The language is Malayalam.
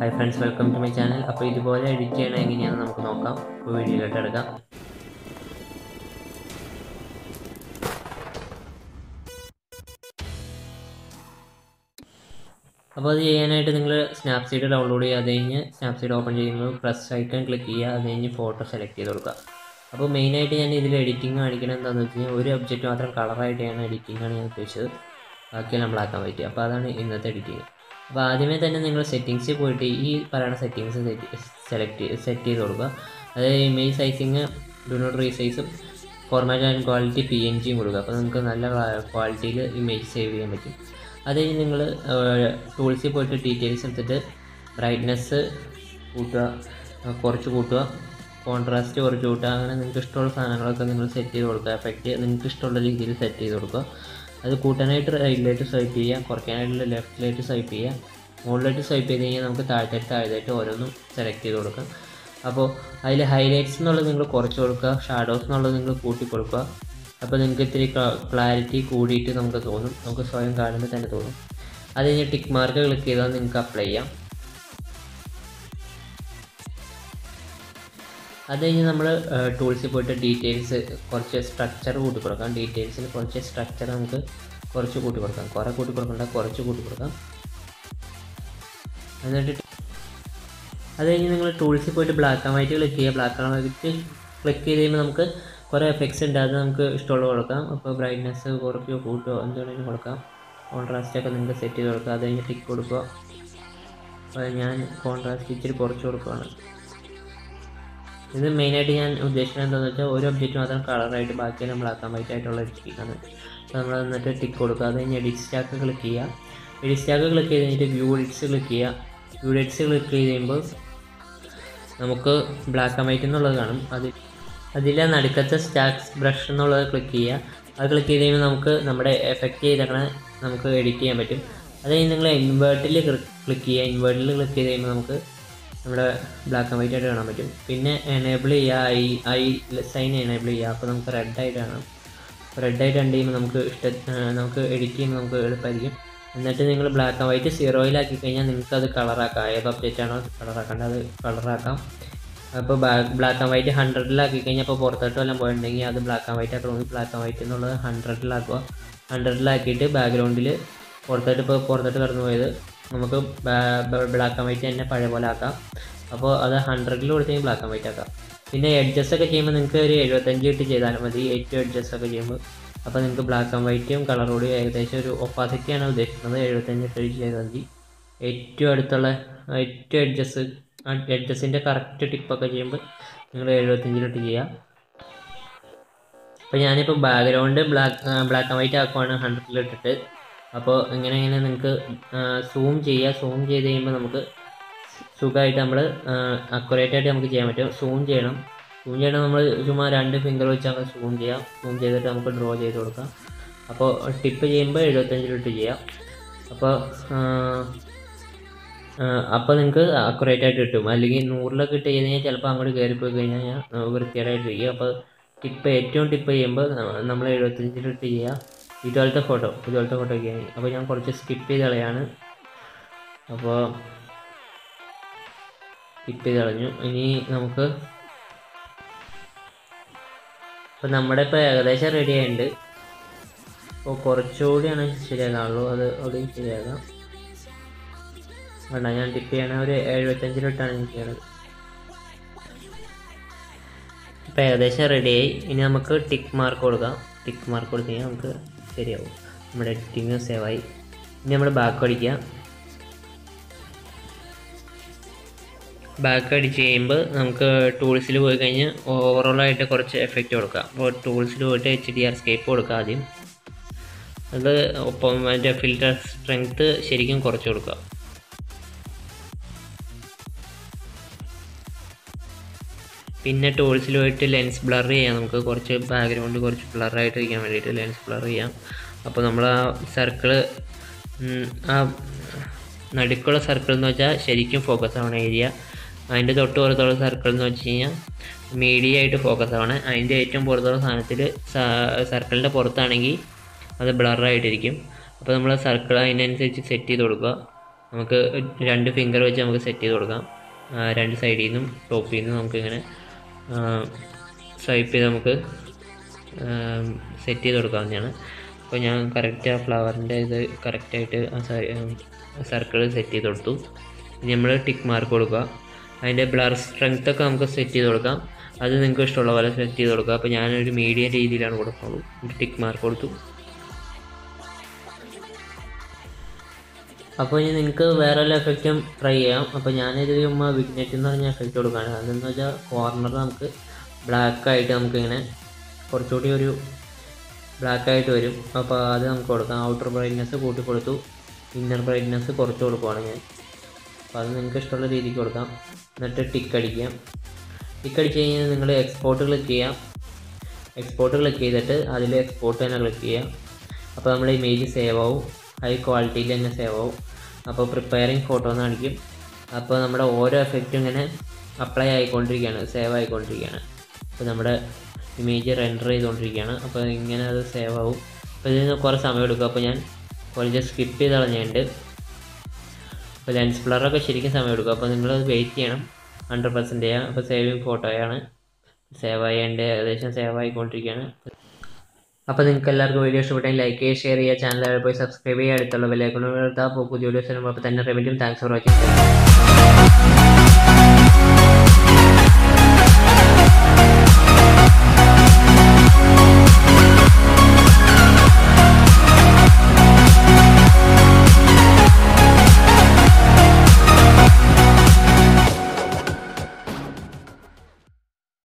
hi friends welcome to my channel അപ്പോൾ ഇതുപോലെ എഡിറ്റ് ചെയ്യണം എങ്ങനെയാണെന്ന് നമുക്ക് നോക്കാം ഇപ്പോൾ വീഡിയോയിലോട്ട് എടുക്കാം അപ്പോൾ അത് ചെയ്യാനായിട്ട് നിങ്ങൾ സ്നാപ്സീഡ് ഡൗൺലോഡ് ചെയ്യുക അത് കഴിഞ്ഞ് സ്നാപ്സീഡ് ഓപ്പൺ ചെയ്യുമ്പോൾ പ്ലസ് ഐക്കൺ ക്ലിക്ക് ചെയ്യുക അത് കഴിഞ്ഞ് ഫോട്ടോ സെലക്ട് ചെയ്ത് കൊടുക്കുക അപ്പോൾ മെയിനായിട്ട് ഞാൻ ഇതിൽ എഡിറ്റിംഗ് കാണിക്കണം എന്താണെന്ന് വെച്ച് കഴിഞ്ഞാൽ ഒരു ഒബ്ജക്റ്റ് മാത്രം കളറായിട്ട് ചെയ്യണ എഡിറ്റിംഗ് ആണ് ഞാൻ ഉദ്ദേശിച്ചത് ബാക്കിയെല്ലാം നമ്മളാക്കാൻ പറ്റി അപ്പോൾ അതാണ് ഇന്നത്തെ എഡിറ്റിംഗ് അപ്പോൾ ആദ്യമേ തന്നെ നിങ്ങൾ സെറ്റിങ്സിൽ പോയിട്ട് ഈ പറയുന്ന സെറ്റിങ്സ് സെറ്റ് സെലക്ട് സെറ്റ് ചെയ്ത് കൊടുക്കുക അതായത് ഇമേജ് സൈസിങ് ഡു നോട്ട് റീസൈസും format and quality P N ജിയും കൊടുക്കുക അപ്പോൾ നിങ്ങൾക്ക് നല്ല ക്വാളിറ്റിയിൽ ഇമേജ് സേവ് ചെയ്യാൻ പറ്റും അത് കഴിഞ്ഞ് നിങ്ങൾ ടൂൾസിൽ പോയിട്ട് ഡീറ്റെയിൽസ് എടുത്തിട്ട് ബ്രൈറ്റ്നെസ് കൂട്ടുക കുറച്ച് കൂട്ടുക കോൺട്രാസ്റ്റ് കുറച്ച് കൂട്ടുക അങ്ങനെ നിങ്ങൾക്ക് ഇഷ്ടമുള്ള സാധനങ്ങളൊക്കെ നിങ്ങൾ സെറ്റ് ചെയ്ത് കൊടുക്കുക എഫക്റ്റ് നിങ്ങൾക്ക് ഇഷ്ടമുള്ള രീതിയിൽ സെറ്റ് ചെയ്ത് കൊടുക്കുക അത് കൂട്ടാനായിട്ട് റൈറ്റിലായിട്ട് സ്വൈപ്പ് ചെയ്യുക കുറയ്ക്കാനായിട്ട് ലെഫ്റ്റിലായിട്ട് സ്വൈപ്പ് ചെയ്യുക മുകളിലായിട്ട് സ്വൈപ്പ് ചെയ്ത് കഴിഞ്ഞാൽ നമുക്ക് താഴത്തായിട്ട് താഴത്തായിട്ട് ഓരോന്നും സെലക്ട് ചെയ്ത് കൊടുക്കാം അപ്പോൾ അതിൽ ഹൈലൈറ്റ്സ് എന്നുള്ളത് നിങ്ങൾ കുറച്ച് കൊടുക്കുക ഷാഡോസ് എന്നുള്ളത് നിങ്ങൾ കൂട്ടി കൊടുക്കുക അപ്പോൾ നിങ്ങൾക്ക് ഇത്തിരി ക്ലാരിറ്റി കൂടിയിട്ട് നമുക്ക് തോന്നും നമുക്ക് സ്വയം കാണുമ്പോൾ തന്നെ തോന്നും അത് കഴിഞ്ഞ് ടിക്ക് മാർക്ക് ക്ലിക്ക് ചെയ്താൽ നിങ്ങൾക്ക് അപ്ലൈ ചെയ്യാം അത് കഴിഞ്ഞ് നമ്മൾ ടൂൾസിൽ പോയിട്ട് ഡീറ്റെയിൽസ് കുറച്ച് സ്ട്രക്ചർ കൂട്ടി കൊടുക്കാം ഡീറ്റെയിൽസിൽ കുറച്ച് സ്ട്രക്ചർ നമുക്ക് കുറച്ച് കൂട്ടി കൊടുക്കാം കുറേ കൂട്ടി കൊടുക്കണ്ട കുറച്ച് കൂട്ടി കൊടുക്കാം എന്നിട്ട് അത് കഴിഞ്ഞ് നിങ്ങൾ ടൂൾസിൽ പോയിട്ട് ബ്ലാക്ക് ആൻഡ് വൈറ്റ് ക്ലിക്ക് ചെയ്യുക ബ്ലാക്ക് ആൻഡ് വൈറ്റ് ക്ലിക്ക് ചെയ്ത് കഴിയുമ്പോൾ നമുക്ക് കുറേ എഫക്ട്സ് ഉണ്ട് അത് നമുക്ക് ഇഷ്ടമുള്ളത് കൊടുക്കാം അപ്പോൾ ബ്രൈറ്റ്നെസ് കുറയ്ക്കുകയോ കൂട്ടുകയോ എന്തുവേണമെങ്കിലും കൊടുക്കാം കോൺട്രാസ്റ്റ് ഒക്കെ നിങ്ങൾക്ക് സെറ്റ് ചെയ്ത് കൊടുക്കുക അത് കഴിഞ്ഞ് ടിക്ക് കൊടുക്കുക അപ്പോൾ ഞാൻ കോൺട്രാസ്റ്റ് ഇച്ചിരി കുറച്ച് കൊടുക്കുകയാണ് ഇത് മെയിനായിട്ട് ഞാൻ ഉദ്ദേശിക്കുന്നത് എന്താണെന്ന് വെച്ചാൽ ഒരു ഒബ്ജക്റ്റ് മാത്രം കളറായിട്ട് ബാക്കി നമ്മൾ ആക്കാൻ പറ്റായിട്ടുള്ള എഡിറ്റിംഗാണ് അപ്പോൾ നമ്മൾ എന്നിട്ട് ടിക്ക് കൊടുക്കുക അത് കഴിഞ്ഞ് എഡിറ്റ് സ്റ്റാക്ക് ക്ലിക്ക് ചെയ്യുക എഡിറ്റ് സ്റ്റാക്ക് ക്ലിക്ക് ചെയ്ത് കഴിഞ്ഞിട്ട് വ്യൂ എഡിറ്റ്സ് ക്ലിക്ക് ചെയ്യുക വ്യൂ എഡിറ്റ്സ് ക്ലിക്ക് ചെയ്ത് കഴിയുമ്പോൾ നമുക്ക് ബ്ലാക്ക് ആൻഡ് വൈറ്റ് എന്നുള്ളത് കാണും അത് അതിലെ നടുക്കത്തെ സ്റ്റാക്സ് ബ്രഷ് എന്നുള്ളത് ക്ലിക്ക് ചെയ്യുക അത് ക്ലിക്ക് ചെയ്ത് കഴിയുമ്പോൾ നമുക്ക് നമ്മുടെ എഫക്റ്റ് ചെയ്തേക്കണ നമുക്ക് എഡിറ്റ് ചെയ്യാൻ പറ്റും അത് കഴിഞ്ഞ് നിങ്ങൾ ഇൻവേർട്ടിൽ ക്ലിക്ക് ചെയ്യുക ഇൻവേർട്ടിൽ ക്ലിക്ക് ചെയ്ത് കഴിയുമ്പോൾ നമുക്ക് നമ്മുടെ ബ്ലാക്ക് ആൻഡ് വൈറ്റ് ആയിട്ട് കാണാൻ പറ്റും പിന്നെ എനേബിൾ ചെയ്യുക ഐ ഐ സൈൻ എനേബിൾ ചെയ്യുക അപ്പോൾ നമുക്ക് റെഡ് ആയിട്ട് കാണാം റെഡ് ആയിട്ട് കണ്ടു കഴിയുമ്പോൾ നമുക്ക് ഇഷ്ട നമുക്ക് എഡിറ്റ് ചെയ്യുമ്പോൾ നമുക്ക് എളുപ്പമായിരിക്കും എന്നിട്ട് നിങ്ങൾ ബ്ലാക്ക് ആൻഡ് വൈറ്റ് സീറോയിലാക്കി കഴിഞ്ഞാൽ നിങ്ങൾക്ക് അത് കളറാക്കാം ഏത് ഒബ്ജക്റ്റ് ആണോ കളറാക്കേണ്ടത് അത് കളറാക്കാം അപ്പോൾ ബ്ലാക്ക് ആൻഡ് വൈറ്റ് ഹൺഡ്രഡിലാക്കി കഴിഞ്ഞാൽ ഇപ്പോൾ പുറത്തോട്ട് വല്ലതും പോയിട്ടുണ്ടെങ്കിൽ അത് ബ്ലാക്ക് ആൻഡ് വൈറ്റ് ആക്കണം ബ്ലാക്ക് ആൻഡ് വൈറ്റ് എന്നുള്ളത് ഹൺഡ്രഡിലാക്കുക ഹൺഡ്രഡിലാക്കിയിട്ട് ബാക്ക്ഗ്രൗണ്ടിൽ പുറത്തോട്ട് ഇപ്പോൾ പുറത്തോട്ട് കടന്നു പോയത് നമുക്ക് ബ്ലാക്ക് ആൻഡ് വൈറ്റ് തന്നെ പഴയ പോലെ ആക്കാം അപ്പോൾ അത് ഹൺഡ്രഡിൽ കൊടുത്തെങ്കിൽ ബ്ലാക്ക് ആൻഡ് വൈറ്റ് ആക്കാം പിന്നെ എഡ്ജസ് ഒക്കെ ചെയ്യുമ്പോൾ നിങ്ങൾക്ക് ഒരു എഴുപത്തഞ്ച് ഇട്ട് ചെയ്താലും മതി ഏറ്റവും എഡ്ജസ് ഒക്കെ ചെയ്യുമ്പോൾ അപ്പോൾ നിങ്ങൾക്ക് ബ്ലാക്ക് ആൻഡ് വൈറ്റും കളറോടും ഏകദേശം ഒരു ഒപ്പാസിറ്റിയാണ് ഉദ്ദേശിക്കുന്നത് എഴുപത്തഞ്ച് ഇട്ട് ചെയ്താൽ മതി ഏറ്റവും അടുത്തുള്ള ഏറ്റവും എഡ്ജസ് എഡ്ജസിൻ്റെ കറക്റ്റ് ടിപ്പൊക്കെ ചെയ്യുമ്പോൾ നിങ്ങൾ എഴുപത്തഞ്ചിലിട്ട് ചെയ്യുക അപ്പോൾ ഞാനിപ്പോൾ background black black and white ആക്കുവാണ് ഹൺഡ്രഡിലിട്ടിട്ട് അപ്പോൾ ഇങ്ങനെ ഇങ്ങനെ നിങ്ങൾക്ക് സൂം ചെയ്യുക സൂം ചെയ്ത് കഴിയുമ്പോൾ നമുക്ക് സുഖമായിട്ട് നമ്മൾ അക്യുറേറ്റ് ആയിട്ട് നമുക്ക് ചെയ്യാൻ പറ്റും സൂം ചെയ്യണം സൂം ചെയ്യണം നമ്മൾ ചുമ്മാ രണ്ട് ഫിംഗർ വെച്ച് നമുക്ക് സൂം ചെയ്യാം സൂം ചെയ്തിട്ട് നമുക്ക് ഡ്രോ ചെയ്ത് കൊടുക്കാം അപ്പോൾ ടിപ്പ് ചെയ്യുമ്പോൾ എഴുപത്തഞ്ചിലിട്ട് ചെയ്യാം അപ്പോൾ അപ്പോൾ നിങ്ങൾക്ക് അക്യുറേറ്റ് ആയിട്ട് കിട്ടും അല്ലെങ്കിൽ നൂറിലൊക്കെ ഇട്ട് കഴിഞ്ഞാൽ ചിലപ്പോൾ അങ്ങോട്ട് കയറിപ്പോയി കഴിഞ്ഞാൽ വൃത്തികേടായിട്ടിരിക്കും അപ്പോൾ ടിപ്പ് ഏറ്റവും ടിപ്പ് ചെയ്യുമ്പോൾ നമ്മൾ എഴുപത്തഞ്ചിലിട്ട് ചെയ്യുക ഇതുപോലത്തെ ഫോട്ടോ ഇതുപോലത്തെ ഫോട്ടോ ഒക്കെ അപ്പോൾ ഞാൻ കുറച്ച് സ്കിപ്പ് ചെയ്ത് കളയാണ് അപ്പോൾ സ്കിപ്പ് ചെയ്ത് കളഞ്ഞു ഇനി നമുക്ക് ഇപ്പോൾ നമ്മുടെ ഇപ്പോൾ ഏകദേശം റെഡി ആയിട്ടുണ്ട് അപ്പോൾ കുറച്ചുകൂടിയാണ് ശരിയാകാനുള്ളൂ അത് അവിടെയും ശരിയാകാം വേണ്ട ഞാൻ ടിപ്പ് ചെയ്യണ ഒരു എഴുപത്തഞ്ചിലിട്ടാണ് ഞാൻ ചെയ്യണത് ഇപ്പോൾ ഏകദേശം റെഡിയായി ഇനി നമുക്ക് ടിക്ക് മാർക്ക് കൊടുക്കാം ടിക്ക് മാർക്ക് കൊടുത്തു കഴിഞ്ഞാൽ നമുക്ക് ശരിയാവും നമ്മുടെ എഡിറ്റിങ് സേവായി ഇനി നമ്മൾ ബാക്ക് അടിക്കുക ബാക്ക് അടിച്ച് കഴിയുമ്പോൾ നമുക്ക് ടൂൾസിൽ പോയി കഴിഞ്ഞ് ഓവറോളായിട്ട് കുറച്ച് എഫക്റ്റ് കൊടുക്കാം അപ്പോൾ ടൂൾസിൽ പോയിട്ട് എച്ച് ഡി ആർ സ്കേപ്പ് കൊടുക്കുക ആദ്യം അത് ഒപ്പം അതിൻ്റെ ഫിൽറ്റർ സ്ട്രെങ്ത്ത് ശരിക്കും കുറച്ച് കൊടുക്കുക പിന്നെ ടൂൾസിൽ പോയിട്ട് ലെൻസ് ബ്ലർ ചെയ്യാം നമുക്ക് കുറച്ച് ബാക്ക്ഗ്രൗണ്ട് കുറച്ച് ബ്ലറായിട്ട് ഇരിക്കാൻ വേണ്ടിയിട്ട് ലെൻസ് ബ്ലർ ചെയ്യാം അപ്പോൾ നമ്മൾ ആ സർക്കിള് ആ നടുക്കുള്ള സർക്കിൾ എന്ന് വെച്ചാൽ ശരിക്കും ഫോക്കസ് ആവണ ഏരിയ അതിൻ്റെ തൊട്ട് പുറത്തുള്ള സർക്കിൾ എന്ന് വെച്ച് കഴിഞ്ഞാൽ മീഡിയ ആയിട്ട് ഫോക്കസ് ആവണം അതിൻ്റെ ഏറ്റവും പുറത്തുള്ള സാധനത്തിൽ സർക്കിളിൻ്റെ പുറത്താണെങ്കിൽ അത് ബ്ലറായിട്ടിരിക്കും അപ്പോൾ നമ്മൾ സർക്കിൾ അതിനനുസരിച്ച് സെറ്റ് ചെയ്ത് കൊടുക്കുക നമുക്ക് രണ്ട് ഫിംഗർ വെച്ച് നമുക്ക് സെറ്റ് ചെയ്ത് കൊടുക്കാം ആ, രണ്ട് സൈഡിൽ നിന്നും ടോപ്പിൽ നിന്നും നമുക്കിങ്ങനെ സ്വൈപ്പ് ചെയ്ത് നമുക്ക് സെറ്റ് ചെയ്ത് കൊടുക്കാവുന്നതാണ് അപ്പോൾ ഞാൻ കറക്റ്റ് ആ ഫ്ലവറിൻ്റെ ഇത് കറക്റ്റായിട്ട് ആ സർക്കിൾ സെറ്റ് ചെയ്ത് കൊടുത്തു ഇനി നമ്മൾ ടിക്ക് മാർക്ക് കൊടുക്കുക അതിൻ്റെ ബ്ലർ സ്ട്രെങ്ത് ഒക്കെ നമുക്ക് സെറ്റ് ചെയ്ത് കൊടുക്കാം അത് നിങ്ങൾക്ക് ഇഷ്ടമുള്ള പോലെ സെറ്റ് ചെയ്ത് കൊടുക്കുക അപ്പോൾ ഞാനൊരു മീഡിയം രീതിയിലാണ് കൊടുക്കുള്ളൂ ഒരു ടിക്ക് മാർക്ക് കൊടുത്തു അപ്പോൾ ഇനി നിങ്ങൾക്ക് വേറെ വല്ല എഫക്റ്റും ട്രൈ ചെയ്യാം അപ്പോൾ ഞാനിത് ചുമ്മാ വിഗ്നെറ്റ് എന്ന് പറഞ്ഞ എഫക്റ്റ് കൊടുക്കുകയാണ് അതെന്ന് വെച്ചാൽ കോർണർ നമുക്ക് ബ്ലാക്ക് ആയിട്ട് നമുക്കിങ്ങനെ കുറച്ചുകൂടി ഒരു ബ്ലാക്ക് ആയിട്ട് വരും അപ്പോൾ അത് നമുക്ക് കൊടുക്കാം ഔട്ടർ ബ്രൈറ്റ്നെസ് കൂട്ടി കൊടുത്തു ഇന്നർ ബ്രൈറ്റ്നെസ് കുറച്ച് കൊടുക്കുവാണ് ഞാൻ അപ്പോൾ അത് നിങ്ങൾക്ക് ഇഷ്ടമുള്ള രീതിക്ക് കൊടുക്കാം എന്നിട്ട് ടിക്ക് അടിക്കാം ടിക്ക് അടിച്ച് കഴിഞ്ഞാൽ നിങ്ങൾ എക്സ്പോർട്ട് ക്ലിക്ക് ചെയ്യാം എക്സ്പോർട്ട് ക്ലിക്ക് ചെയ്തിട്ട് അതിൽ എക്സ്പോർട്ട് തന്നെ ക്ലിക്ക് ചെയ്യാം അപ്പോൾ നമ്മൾ ഇമേജ് സേവ് ആവും ഹൈ ക്വാളിറ്റിയിൽ തന്നെ സേവ് ആവും അപ്പോൾ പ്രിപ്പയറിങ് ഫോട്ടോ എന്ന് കാണിക്കും അപ്പോൾ നമ്മുടെ ഓരോ എഫക്റ്റും ഇങ്ങനെ അപ്ലൈ ആയിക്കൊണ്ടിരിക്കുകയാണ് സേവ് ആയിക്കൊണ്ടിരിക്കുകയാണ് അപ്പോൾ നമ്മുടെ ഇമേജ് റെൻഡർ ചെയ്തുകൊണ്ടിരിക്കുകയാണ് അപ്പോൾ ഇങ്ങനെ അത് സേവ് ആവും അപ്പോൾ ഇതിന് കുറേ സമയം എടുക്കും അപ്പോൾ ഞാൻ കുറച്ച് സ്കിപ്പ് ചെയ്ത് കളഞ്ഞിട്ടുണ്ട് അപ്പോൾ ലെൻസ് ബ്ലറൊക്കെ ശരിക്കും സമയം എടുക്കും അപ്പോൾ നിങ്ങൾ വെയിറ്റ് ചെയ്യണം ഹൺഡ്രഡ് പെർസെൻറ്റ് ചെയ്യാം അപ്പോൾ സേവിങ് ഫോട്ടോയാണ് സേവ് ആയതിൻ്റെ ഏകദേശം സേവ് ആയിക്കൊണ്ടിരിക്കുകയാണ് അപ്പോൾ നിങ്ങൾക്ക് എല്ലാവർക്കും വീഡിയോ ഇഷ്ടപ്പെട്ടെങ്കിൽ ലൈക്ക് ചെയ്യുക ഷെയർ ചെയ്യുക ചാനൽ പോയി സബ്സ്ക്രൈബ് ചെയ്യുക അടുത്തുള്ള വിലയേക്കൊണ്ട് അപ്പോൾ പുതിയ വീഡിയോസ് വരുമ്പോൾ അപ്പോൾ തന്നെ റെവന്യൂ താങ്ക്സ് ഫോർ വാച്ചിങ്